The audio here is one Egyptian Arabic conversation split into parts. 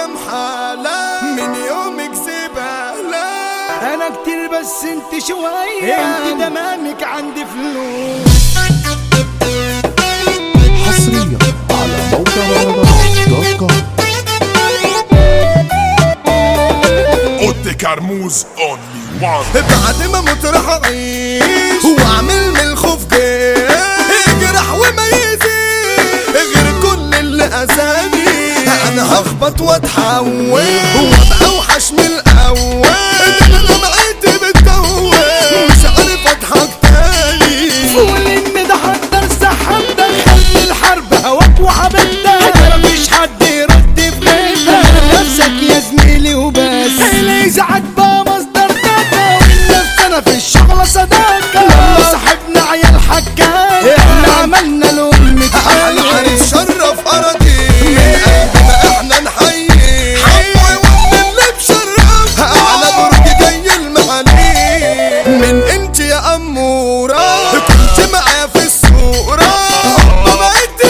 كام حالة من يومك زبالة انا كتير بس انت شوية انت تمامك عندي فلوس حصريا على موقع دوت كوم اوتي كرموز اونلي وان بعد ما موت راح اعيش واعمل من الخوف جيش اجرح وما يزيد غير كل اللي اذاني انا هخبط واتحول وابقى اوحش من الاول ده انا دمعتي بتدور مش عارف اضحك تاني قول ان ده حضر سحب دخلت الحرب هواك وحبيبتك مفيش حد يرد في بيتك نفسك يا زميلي وبس اللي يزعج بقى مصدر داتا والناس انا في الشغل صداقة لما صاحبنا عيال حكاية احنا عملنا لهم احلى عريس شرف ارضي من قلبنا احنا نحيي حبوي ومن اللي بشرف على برج جاي المعالي من انت يا اموره كنت معايا في الصوره ما بقيت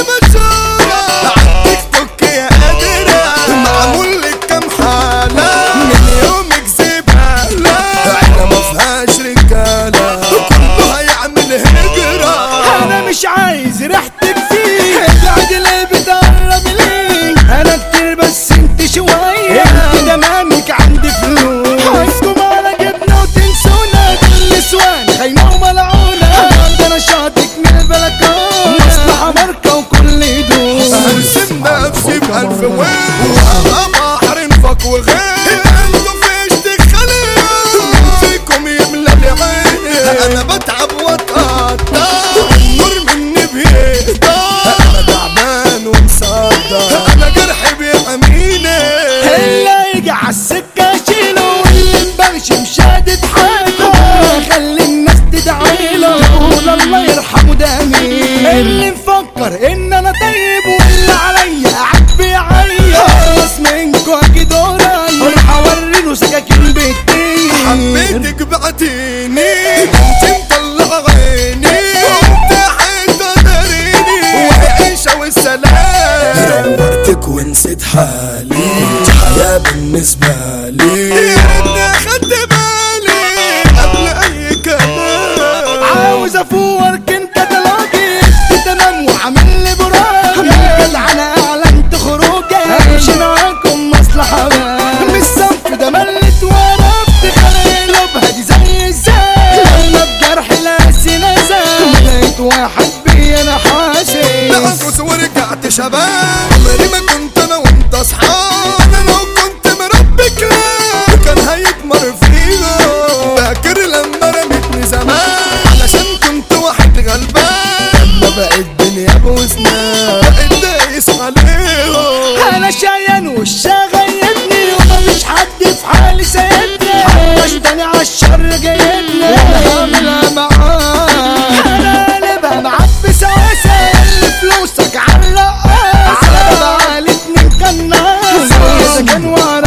مشهوره عالتيك توك يا قادره معمول لك كام حاله من يومك زباله عيله ما فيهاش رجاله كله هيعمل هجره انا مش عايز ريحتك فيه ابعد ليه بتقرب ليه انا كتير بس انت شوية انت تمامك عندي فلوس عايزكم على جبنة وتنسونا دول نسوان خاينة وملعونة ده انا شاطك من البلكون مصلحة ماركة وكل يدوس هرسم نفسي بألف وين وأبقى بحر انفك وغير انتوا فيش تخلي مين فيكم يملى لي عيني انا بتعب واتقطع النور مني بيهدى انا تعبان ومصدع انا جرحي بيحميني اللي يجي عالسكة شيله واللي مبرشم شادد حاله خلي الناس تدعيله يقول الله يرحمه ده مين اللي مفكر ان انا طيب واللي عليا قاعد بيعيط خلص منكوا اكيد قريب اروح اوري له سكاكين بيتين حبيتك بعتيني انت مطلع عيني وانت حيطة داريني وعيشة والسلام نورتك ونسيت حالي انت حياة بالنسبة لي يا ريتني اخدت بالي قبل اي كلام عاوز افور كنت كتالوجي تمام وعامل لي براجي جدعانة اعلنت خروجي امشي معاكم مصلحة بقى مش صنف ده ملت ورفت خلق لبها دي زي ازاي انا بجرح لاسي نزل لقيت واحد بي انا حاسس نعكس ورجعت شباب عمري ما كنت انا وانت اصحاب انا لو كنت مربي كلاب كان هيتمر فينا فاكر لما رميتني زمان علشان كنت واحد غلبان لما بقيت دنيا بوسنا بقيت دايس عليهم انا شايان وشها غيبني ومفيش حد في حالي سايبني حوشتني عالشر جايبني انا هعملها معاه انا قلبها معبي سواسة اللي فلوسك علقها على بعالي اتنين كناس اذا كان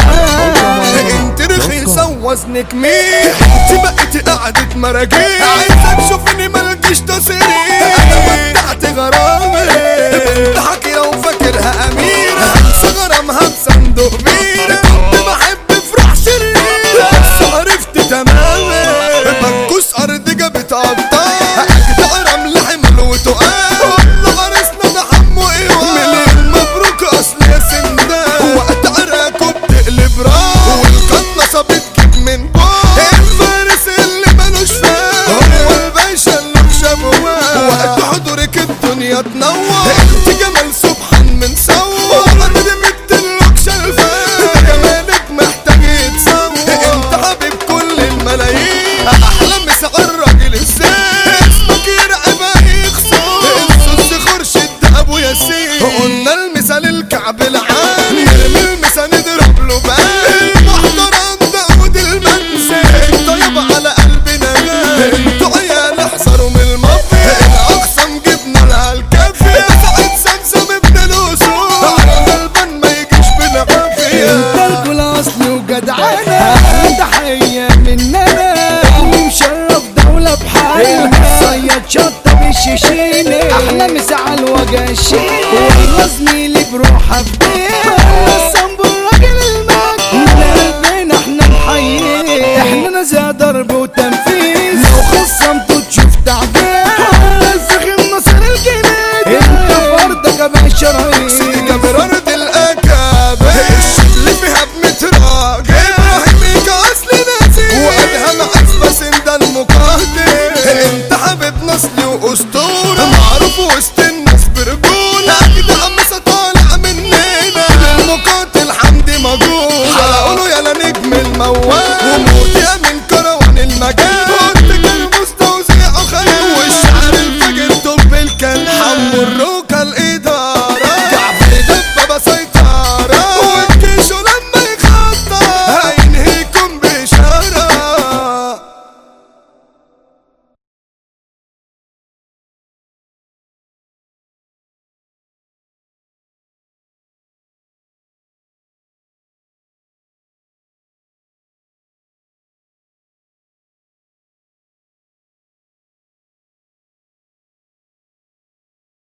وراه انت رخيصة ووزنك مين انت بقيت قعدة مراجيح عايزك تشوفني ملكش تصريح انا ودعت غرامي بنت حكية وفاكرها اميرة انسى غرامها بصندوق بيرة كنت بحب فرح شريرة بس عرفت تمامي منكوس ارض جابت قطار اجدع رمل حمل وتقال والله غرسنا ده حمو ايوه مليون مبروك اصل يا سندان وقت عراكه بتقلب راس والقناصة بتجيب من فوق الفارس اللي ملوش فاق هو الباشا اللي بشبواه وقت حضورك الدنيا تنور انت جمال سبحان من صور قدمت اللوك شلفان جمالك محتاج يتصور انت حبيب كل الملايين احلى مسا الراجل الزين اسمك يرقب يخسر السوس خرشد ابو ياسين قلنا المثال الكعب العالي نرمي المثال نضرب له بال المحترم داود المنزل انت يابا على قلبنا غالي انتوا عيال احذروا من المافيا الاقسم جبنا لها الكافيه سعد سمسم ابن الاصول على غلبان ما يجيش بالعافيه انت الكل اصلي وجدعانة تحية مننا ومشرف دولة بحالها صياد شطة بالشيشيني احلى مسا على الوجه الشيني والله زميلي بروحها في بيت